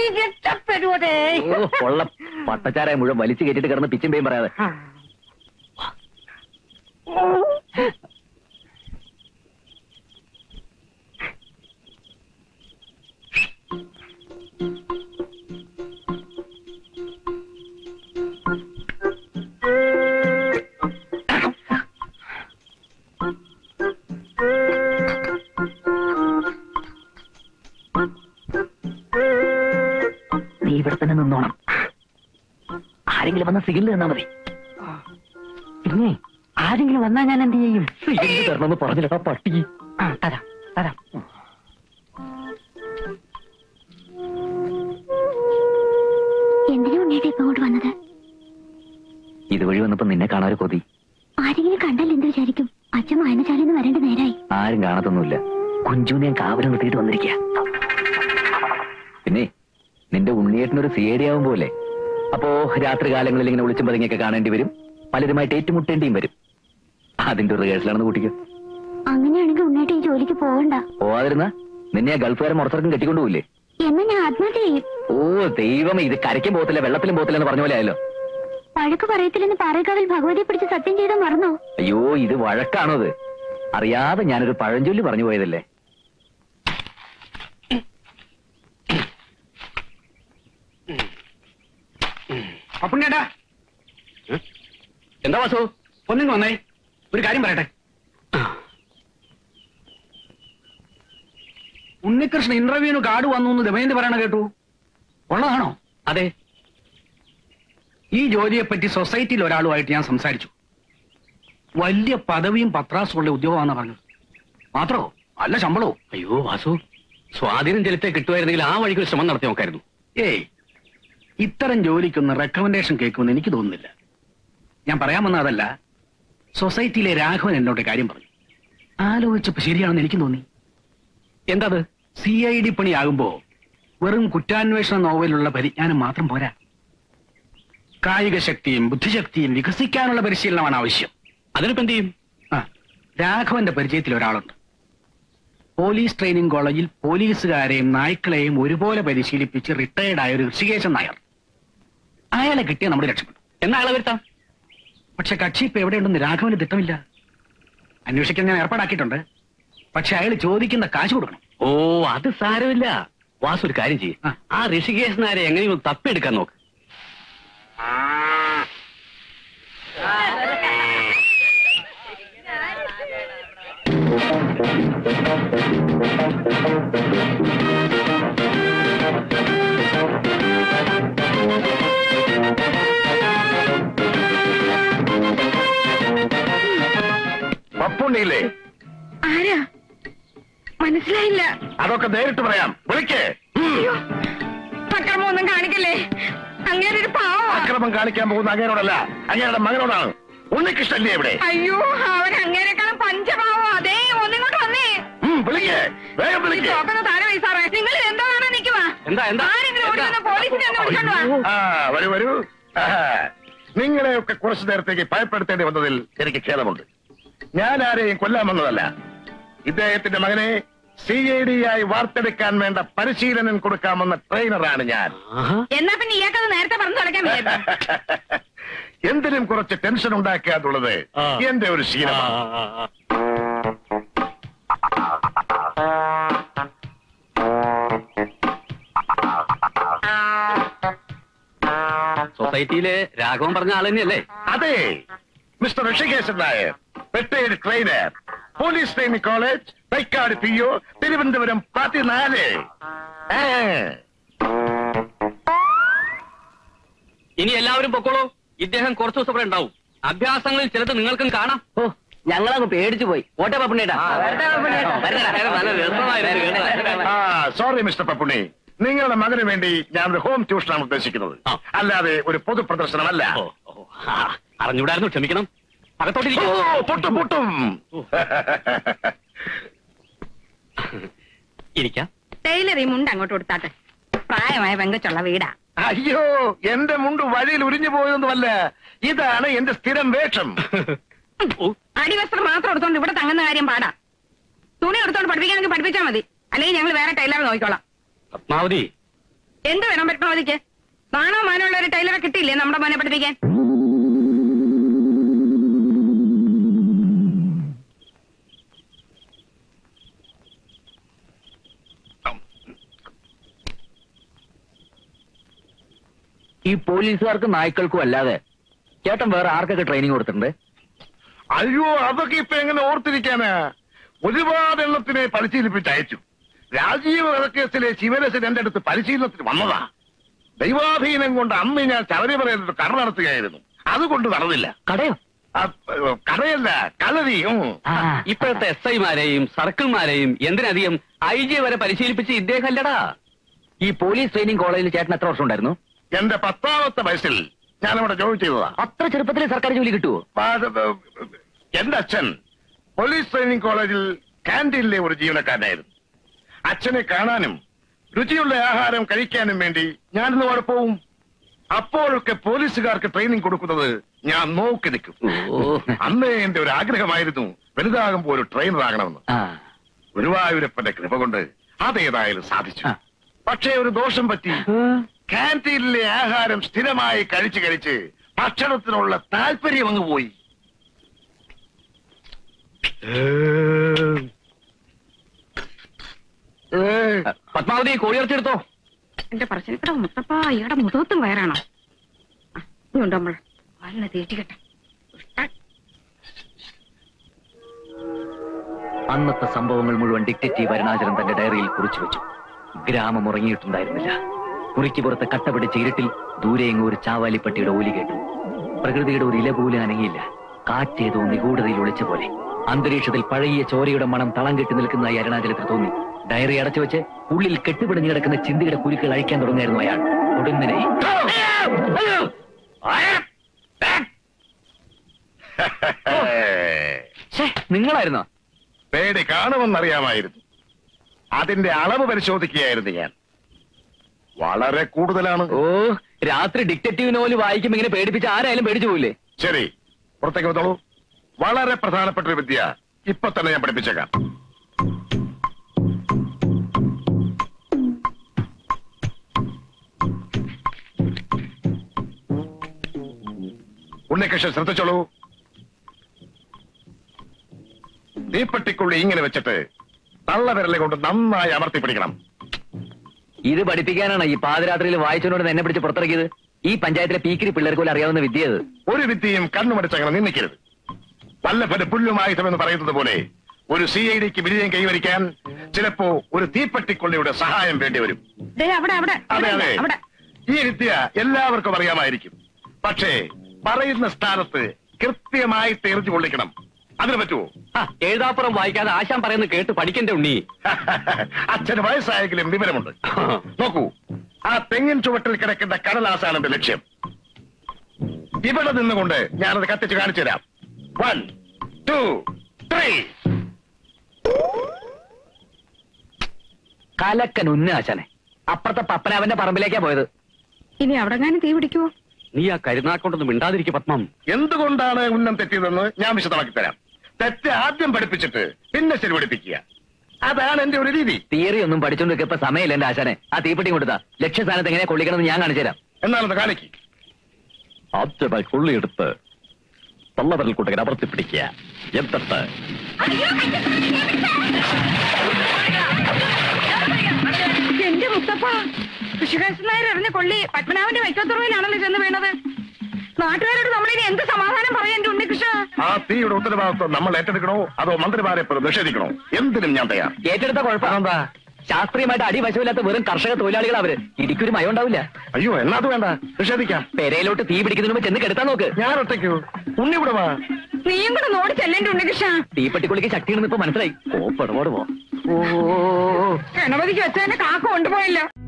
രക്ഷപ്പെടുവതേ ഓ, കൊള്ള പട്ടച്ചാരായ മുഴുവൻ വലിച്ചു കയറ്റിട്ട് കിടന്ന് പിച്ചും പേയും പറയാതെ നീ ഇവിടെ തന്നെ നിന്നോണം ആരെങ്കിലും വന്ന സിഗിൽ തന്നാ മതി പിന്നെ ആരെങ്കിലും വന്നാ ഞാൻ എന്ത് ചെയ്യും സിഗിൽ തരണമെന്ന് പറഞ്ഞില്ലടാ പട്ടി ആ തരാം തരാം എന്തിനാ ഉണ്ണേട്ടാ ഇപ്പൊ അങ്ങോട്ട് വന്നത് ഇതുവഴി വന്നപ്പോ നിന്നെ കാണാൻ ഒരു കൊതി ആരെങ്കിലും കണ്ടാൽ എന്ത് വിചാരിക്കും അച്ഛൻ വായനശാലയിൽ നിന്ന് വരേണ്ട നേരായി ആരും കാണത്തൊന്നുമില്ല കുഞ്ചുവിനെ ഞാൻ കാവല് നിർത്തിയിട്ട് വന്നിരിക്കുക പിന്നെ നിന്റെ ഉണ്ണിയേട്ടനൊരു സി ഐ ഡി ആവും പോലെ അപ്പോ രാത്രി കാലങ്ങളിൽ ഇങ്ങനെ വിളിച്ചും പതുങ്ങിയൊക്കെ കാണേണ്ടി വരും പലരുമായിട്ട് ഏറ്റുമുട്ടേണ്ടിയും വരും അതിന്റെ ഒരു റിഹേഴ്സലാണെന്ന് കൂട്ടിക്കോ അങ്ങനെയാണെങ്കിൽ ഉണ്ണേട്ട ഈ ജോലിക്ക് പോകണ്ട പോവാതിരുന്ന നിന്നെ ആ ഗൾഫുകാരൻ മുറത്തിറക്കം കെട്ടിക്കൊണ്ടുപോയില്ലേ എന്നാ ഞാൻ ആത്മഹത്യ ചെയ്യും ഓ ദൈവമേ ഇത് കരയ്ക്കും പോകത്തില്ല വെള്ളത്തിലും പോകത്തില്ല എന്ന് പറഞ്ഞ പോലെ ആയല്ലോ വഴക്ക് പറയത്തില്ലെന്ന് പാറേക്കാവിൽ ഭഗവതിയെ പിടിച്ച് സത്യം ചെയ്ത മറന്നോ അയ്യോ ഇത് വഴക്കാണോ അത് അറിയാതെ ഞാനൊരു പഴഞ്ചൊല്ലി പറഞ്ഞു പോയതല്ലേ അപ്പുണ്ണേട്ടാ എന്താ വാസു ഒന്നിങ്ങ് വന്നേ ഒരു കാര്യം പറയട്ടെ ഉണ്ണികൃഷ്ണൻ ഇന്റർവ്യൂവിന് കാർഡ് വന്നു എന്ന് ദമയന്തി പറയണ കേട്ടു ഉള്ളതാണോ അതെ ഈ ജോലിയെ പറ്റി സൊസൈറ്റിയിൽ ഒരാളുമായിട്ട് ഞാൻ സംസാരിച്ചു വലിയ പദവിയും പത്രാസുള്ള ഉദ്യോഗമാണെന്ന് പറഞ്ഞത് മാത്രോ അല്ല ശമ്പളവും അയ്യോ വാസു സ്വാധീനം ചെലുത്തെ കിട്ടുമായിരുന്നെങ്കിൽ ആ വഴിക്ക് ഒരു ശ്രമം നടത്തി നോക്കായിരുന്നു ഏയ് ഇത്തരം ജോലിക്കൊന്ന് റെക്കമെൻഡേഷൻ കേൾക്കുമെന്ന് എനിക്ക് തോന്നുന്നില്ല ഞാൻ പറയാൻ വന്ന അതല്ല സൊസൈറ്റിയിലെ രാഘവൻ എന്നോട് കാര്യം പറഞ്ഞു ആലോചിച്ചപ്പോ ശരിയാണെന്ന് എനിക്ക് തോന്നി എന്താ അത് സി ഐ ഡി പണിയാകുമ്പോ വെറും കുറ്റാന്വേഷണ നോവലുള്ള പരിജ്ഞാനം മാത്രം പോരാ കായിക ശക്തിയും ബുദ്ധിശക്തിയും വികസിക്കാനുള്ള പരിശീലനമാണ് ആവശ്യം അതിനിപ്പോ എന്ത് ചെയ്യും ആ രാഘവന്റെ പരിചയത്തിൽ ഒരാളുണ്ട് പോലീസ് ട്രെയിനിങ് കോളേജിൽ പോലീസുകാരെയും നായ്ക്കളെയും ഒരുപോലെ പരിശീലിപ്പിച്ച് റിട്ടയർഡ് ആയ ഒരു ഋഷികേശൻ നായർ അയാളെ കിട്ടിയ നമ്മുടെ രക്ഷപ്പെട്ടു എന്നാ ആളെ വരുത്താം പക്ഷെ കക്ഷി ഇപ്പൊ എവിടെയുണ്ടെന്ന് രാഘവന് തിട്ടമില്ല അന്വേഷിക്കാൻ ഞാൻ ഏർപ്പാടാക്കിയിട്ടുണ്ട് പക്ഷെ അയാൾ ചോദിക്കുന്ന കാശ് കൊടുക്കണം ഓ അത് സാരമില്ല വാസു ഒരു കാര്യം ചെയ്യും ആ. ആ ഋഷികേശ് നാരെ എങ്ങനെയും ഒന്ന് തപ്പിയെടുക്കാൻ നോക്ക് പപ്പുണ്ണിയില്ലേ ആരാ മനസ്സിലായില്ല അതൊക്കെ നേരിട്ട് പറയാം വിളിക്കേ അക്രമൊന്നും കാണിക്കല്ലേ അങ്ങനെ ഒരു പാവ അക്രമം കാണിക്കാൻ പോകുന്ന അങ്ങേരോടല്ല അങ്ങേരുടെ മകനോടാണ് ഉണ്ണികൃഷ്ണല്ലേ ഇവിടെ അയ്യോ അവൻ അങ്ങേരെക്കാളും പഞ്ചപാവോ അതേ ഒന്നിങ്ങോട്ട് വന്നേ ഉം, വിളിക്കേ വേഗം വിളിക്കേ ചോക്കുന്ന താരം സാറേ നിങ്ങൾ എന്തോ കാണാൻ നിൽക്കുവാ എന്താ എന്താ ആരെങ്കിലും ഓടി വന്ന് പോലീസിനെ ഒന്ന് വിളിച്ചോണ്ട് വാ ആ വരൂ വരൂ ആഹാ. നിങ്ങളെയൊക്കെ കുറച്ചു നേരത്തേക്ക് ഭയപ്പെടുത്തേണ്ടി വന്നതിൽ എനിക്ക് ഖേദമുണ്ട് ഞാൻ ആരെയും കൊല്ലാൻ വന്നതല്ല ഇദ്ദേഹത്തിന്റെ മകനെ സി ഐ ഡി ആയി വാർത്തെടുക്കാൻ വേണ്ട പരിശീലനം കൊടുക്കാമെന്ന ട്രെയിനറാണ് ഞാൻ ആഹാ. എന്നാ പിന്നെ ഇയാൾക്കത് നേരത്തെ പറഞ്ഞു തുടക്കാൻ വയ്യായിരുന്നു എന്തിനും കുറച്ച് ടെൻഷൻ ഉണ്ടാക്കുക എന്നുള്ളത് ആ. എന്റെ ഒരു ആ, ശീലമാണ് ആ, ആ. സൊസൈറ്റിയിലെ രാഘവൻ പറഞ്ഞ ആൾ തന്നെയല്ലേ അതെ mister Rishikesan Nair retired trainer police training college Thycaud P O Thiruvananthapuram പതിനാല് ആ. ഇനി എല്ലാവരും പൊക്കോളൂ ഇദ്ദേഹം കുറച്ചു ദിവസം ഇവിടെ ഉണ്ടാവും അഭ്യാസങ്ങളിൽ ചിലത് നിങ്ങൾക്കും കാണാം ഓ ഞങ്ങളങ്ങ് പേടിച്ചു പോയി ഓട്ടെ പപ്പുണ്ണേട്ടാ നല്ല രസമായിരുന്നു കേട്ടോ. ആ സോറി മിസ്റ്റർ പപ്പുണ്ണി നിങ്ങളുടെ മകന് വേണ്ടി ഞാൻ ഒരു ഹോം ട്യൂഷനാണ് ഉദ്ദേശിക്കുന്നത് ആ. അല്ലാതെ ഒരു പൊതു പ്രദർശനമല്ല ഓ, ഓ, ആ, അറിഞ്ഞൂടായിരുന്നു ക്ഷമിക്കണം ഓ, അകത്തോട്ടിരിക്കും പൊട്ടും പൊട്ടും ഇരിക്കാം ടൈലർ ഈ മുണ്ട് അങ്ങോട്ട് കൊടുത്താട്ടെ പ്രായമായ പെങ്കച്ചുള്ള വീടാ അയ്യോ എന്റെ മുണ്ട് വഴിയിൽ ഉരിഞ്ഞു പോയതൊന്നുമല്ല ഇതാണ് എന്റെ സ്ഥിരം വേഷം ഓ, അടിവസ്ത്രം മാത്രം എടുത്തോണ്ട് ഇവിടെ തങ്ങുന്ന കാര്യം പാടാ തുണി എടുത്തോണ്ട് പഠിപ്പിക്കാനെങ്കിൽ പഠിപ്പിച്ചാൽ മതി അല്ലെങ്കിൽ ഞങ്ങൾ വേറെ ടൈലർ നോക്കിക്കോളാം പത്മാവതി എന്ത് വേണം പത്മാവതിക്ക് നാണോ മാനമുള്ള ഒരു ടൈലറെ കിട്ടിയില്ലേ നമ്മുടെ മോനെ പഠിപ്പിക്കാൻ ഈ പോലീസുകാർക്കും നായ്ക്കൾക്കും അല്ലാതെ ചേട്ടൻ വേറെ ആർക്കൊക്കെ ട്രെയിനിങ് കൊടുത്തിട്ടുണ്ട് അയ്യോ അതൊക്കെ ഇപ്പൊ എങ്ങനെ ഓർത്തിരിക്കാനാ ഒരുപാട് എണ്ണത്തിനെ പരിശീലിപ്പിച്ച് അയച്ചു രാജീവ് വധക്കേസിലെ ശിവരസൻ എന്റെ അടുത്ത് പരിശീലനത്തിന് വന്നതാ ദൈവാധീനം കൊണ്ട് അന്ന് ഞാൻ ശബരിമലയിൽ കട നടത്തുകയായിരുന്നു അതുകൊണ്ട് നടന്നില്ല കടയോ ആ, കടയല്ല കളരി ഉം. ആ, ഇപ്പോഴത്തെ എസ് ഐമാരെയും സർക്കിൾമാരെയും എന്തിനധികം ഐ ജി വരെ പരിശീലിപ്പിച്ച് ഇദ്ദേഹം അല്ലടാ ഈ പോലീസ് ട്രെയിനിങ് കോളേജിൽ ചേട്ടൻ എത്ര വർഷം ഉണ്ടായിരുന്നു എന്റെ പത്താമത്തെ വയസ്സിൽ ഞാൻ അവിടെ ജോലി ചെയ്തതാ അത്ര ചെറുപ്പത്തിൽ സർക്കാർ ജോലി കിട്ടുമോ പാ- എന്റെ അച്ഛൻ പോലീസ് ട്രെയിനിങ് കോളേജിൽ കാന്റീനിലെ ഒരു ജീവനക്കാരനായിരുന്നു അച്ഛനെ കാണാനും രുചിയുള്ള ആഹാരം കഴിക്കാനും വേണ്ടി ഞാനിന്ന് അവിടെ പോവും അപ്പോഴൊക്കെ പോലീസുകാർക്ക് ട്രെയിനിങ് കൊടുക്കുന്നത് ഞാൻ നോക്കി നിൽക്കും അന്ന് എന്റെ ഒരു ആഗ്രഹമായിരുന്നു വലുതാകുമ്പോൾ ഒരു ട്രെയിനർ ആകണമെന്ന് ആ ഗുരുവായൂരപ്പന്റെ കൃപ കൊണ്ട് അതേതായാലും സാധിച്ചു ആ. പക്ഷേ ഒരു ദോഷം പറ്റി കാന്റീനിലെ ആഹാരം സ്ഥിരമായി കഴിച്ച് കഴിച്ച് ഭക്ഷണത്തിനുള്ള താല്പര്യം അങ്ങ് പോയി പത്മാവതി കോഴിയിറച്ചെടുത്തോ എന്റെ പറശ്ശിനിക്കട മുത്തപ്പ ഇയാടെ മുഖത്തും വയറാണോ ആ, ഇനിയുണ്ടോ നമ്മൾ വല്ല തീറ്റിക്കട്ടെ ഇഷ്ടം. അന്നത്തെ സംഭവങ്ങൾ മുഴുവൻ ഡിക്റ്റേറ്റീവ് അരുണാചലൻ തന്റെ ഡയറിയിൽ കുറിച്ചു വെച്ചു ഗ്രാമം ഉറങ്ങിയിട്ടുണ്ടായിരുന്നില്ല കുറിക്ക് പുറത്ത് കട്ടപിടിച്ച ഇരുട്ടിൽ ദൂരെയെങ്ങും ഒരു ചാവാലിപ്പട്ടിയുടെ ഓലി കേട്ടു പ്രകൃതിയുടെ ഒരു ഇല പോലും അനങ്ങിയില്ല കാറ്റേതോ നിഗൂഢതയിൽ ഒളിച്ച പോലെ അന്തരീക്ഷത്തിൽ പഴകിയ ചോരയുടെ മണം തളം കെട്ടി നിൽക്കുന്നതായി അരുണാചലത്തിൽ തോന്നി ഡയറി അടച്ചു വെച്ച് ഉള്ളിൽ കെട്ടുപിടിഞ്ഞു കിടക്കുന്ന ചിന്തയുടെ കുരുക്കൾ അഴിക്കാൻ തുടങ്ങിയായിരുന്നു അയാൾ ഒടുങ്ങിനെ നിങ്ങളായിരുന്നോ പേടി കാണുമെന്നറിയാമായിരുന്നു അതിന്റെ അളവ് പരിശോധിക്കുകയായിരുന്നു ഞാൻ വളരെ കൂടുതലാണ് ഓ രാത്രി ഡിക്റ്റേറ്റീവ് നോവൽ വായിക്കുമ്പോ ഇങ്ങനെ പേടിപ്പിച്ച് ആരായാലും പേടിച്ചു പോയില്ലേ ശരി പുറത്തേക്ക് വന്നോളൂ വളരെ പ്രധാനപ്പെട്ട ഒരു വിദ്യ ഇപ്പൊ തന്നെ ഞാൻ പഠിപ്പിച്ചേക്കാം ഉണ്ണികൃഷ്ണൻ ശ്രദ്ധിച്ചോളൂ തീപ്പെട്ടിക്കുള്ളി ഇങ്ങനെ വെച്ചിട്ട് തള്ളവിരലെ കൊണ്ട് നന്നായി അമർത്തി പിടിക്കണം ഇത് പഠിപ്പിക്കാനാണ് ഈ പാതിരാത്രിയിൽ വായിച്ചോണ്ട് എന്നെ പിടിച്ച് പുറത്തിറക്കിയത് ഈ പഞ്ചായത്തിലെ പീക്കിരി പിള്ളേർക്ക് പോലും അറിയാവുന്ന വിദ്യ അത് ഒരു വിദ്യയും കണ്ണുമടിച്ചങ്ങനെ നിന്ദിക്കരുത് വല്ലഭന് പുല്ലുമായുധമെന്ന് പറയുന്നത് പോലെ ഒരു സി ഐ ഡിക്ക് വിജയം കൈവരിക്കാൻ ചിലപ്പോ ഒരു തീപ്പെട്ടിക്കൊള്ളിയുടെ സഹായം വേണ്ടി വരും ദേ അവിടെ അവിടെ അതെ അവിടെ, അതെ അവിടെ ഈ വിദ്യ എല്ലാവർക്കും അറിയാമായിരിക്കും പക്ഷേ പറയുന്ന സ്ഥാനത്ത് കൃത്യമായിട്ട് എറിഞ്ഞു കൊള്ളിക്കണം അതിന് പറ്റുമോ ആ, എഴുതാപ്പുറം വായിക്കാതെ ആശാൻ പറയുന്നത് കേട്ട് പഠിക്കണ്ടേ ഉണ്ണി അച്ഛന് വയസ്സായെങ്കിലും വിവരമുണ്ട് നോക്കൂ ആ തെങ്ങിൻ ചുവട്ടിൽ കിടക്കുന്ന കടലാസാണ് എന്റെ ലക്ഷ്യം ഇവിടെ നിന്നുകൊണ്ട് ഞാനത് കത്തിച്ച് കാണിച്ചു തരാം വൺ ടു ത്രീ കലക്കൻ ഉന്നാശനെ അപ്പുറത്തെ പപ്പനാവന്റെ പറമ്പിലേക്കാ പോയത് ഇനി അവിടെ ഞാനും തീ പിടിക്കുവോ നീ ആ കരുനാക്കൊണ്ടൊന്നും മിണ്ടാതിരിക്കും പത്മം എന്തുകൊണ്ടാണ് ഉന്നം തെറ്റിയതെന്ന് ഞാൻ വിശദമാക്കി തരാം തെറ്റ് ആദ്യം പഠിപ്പിച്ചിട്ട് പിന്നെ ശരി പഠിപ്പിക്കുക അതാണ് എന്റെ ഒരു രീതി തിയറി ഒന്നും പഠിച്ചോണ്ട് ഇപ്പൊ സമയമില്ല എന്റെ ആശാനെ ആ തീപ്പെട്ടി കൊടുത്താ ലക്ഷ്യസ്ഥാനത്ത് എങ്ങനെയാ കൊള്ളിക്കണമെന്ന് ഞാൻ കാണിച്ചു തരാം എന്നാലൊന്ന് കാണിക്ക് ആദ്യമായി കൊള്ളിയെടുത്ത് തള്ളവരൽ കൂട്ടകൻ അമർത്തി പിടിക്കുക എന്നിട്ട് എന്റെ മുത്തപ്പ കൃഷികാശൻ നായർ എറിഞ്ഞ കൊള്ളി പത്മനാഭന്റെ വൈക്കത്തുറവിലാണല്ലോ ചെന്ന് വീണത് നാട്ടുകാരോട് നമ്മളിനി എന്ത് സമാധാനം പറയാൻ എന്റെ ഉണ്ണികൃഷ്ണ ആ തീയുടെ ഉത്തരവാദിത്വം നമ്മൾ ഏറ്റെടുക്കണോ അതോ മന്ത്രിമാരെ പോലും നിഷേധിക്കണോ എന്തിനും ഞാൻ തയ്യാർ ഏറ്റെടുത്ത കുഴപ്പം എന്താ ശാസ്ത്രീയമായിട്ട് അടിവശമില്ലാത്ത വെറും കർഷക തൊഴിലാളികൾ അവര് ഇടിക്കൊരു മയം ഉണ്ടാവില്ല അയ്യോ എന്നാ അത് വേണ്ട നിഷേധിക്കാം പെരയിലോട്ട് തീ പിടിക്കുന്നതിന് മുമ്പ് ചെന്ന് കെടുത്താൻ നോക്ക് ഞാൻ ഒറ്റയ്ക്കോ ഉണ്ണി ഇവിടെ വാ നീയും കൂടെ നോടി ചെല്ലേന്റെ ഉണ്ണികൃഷ്ണ തീപ്പെട്ടിക്കുള്ളിക്ക് ശക്തിയുണ്ടെന്ന് ഇപ്പൊ മനസ്സിലായി ഓ പെടപാട് പോ ഓ ഗണപതിക്ക് വെച്ചതിന്റെ കാക്ക കൊണ്ടുപോയല്ലോ